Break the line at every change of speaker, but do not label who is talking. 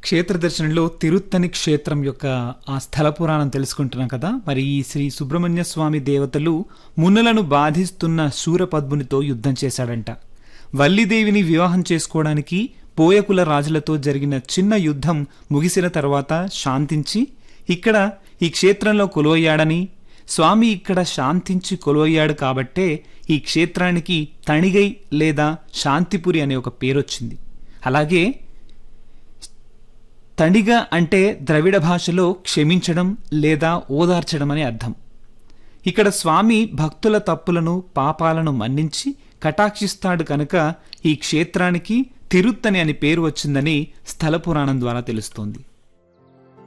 క్షేత్ర దర్శనంలో తిరుత్తని క్షేత్రం యొక్క ఆ స్థల పురాణం తెలుసుకుంటున్నాం కదా మరి ఈ శ్రీ సుబ్రహ్మణ్య స్వామి దేవతలు మున్నలను బాధిస్తున్న శూరపద్మునితో యుద్ధం చేశాడంట వల్లిదేవిని వివాహం చేసుకోవడానికి పోయకుల రాజులతో జరిగిన చిన్న యుద్ధం ముగిసిన తర్వాత శాంతించి ఇక్కడ ఈ క్షేత్రంలో కొలువయ్యాడని స్వామి ఇక్కడ శాంతించి కొలువయ్యాడు కాబట్టే ఈ క్షేత్రానికి తణిగై లేదా శాంతిపురి అనే ఒక పేరొచ్చింది అలాగే తణిగ అంటే ద్రవిడ భాషలో క్షమించడం లేదా ఓదార్చడం అని అర్థం ఇక్కడ స్వామి భక్తుల తప్పులను పాపాలను మన్నించి కటాక్షిస్తాడు కనుక ఈ క్షేత్రానికి తిరుత్తని అని పేరు వచ్చిందని స్థల పురాణం ద్వారా తెలుస్తోంది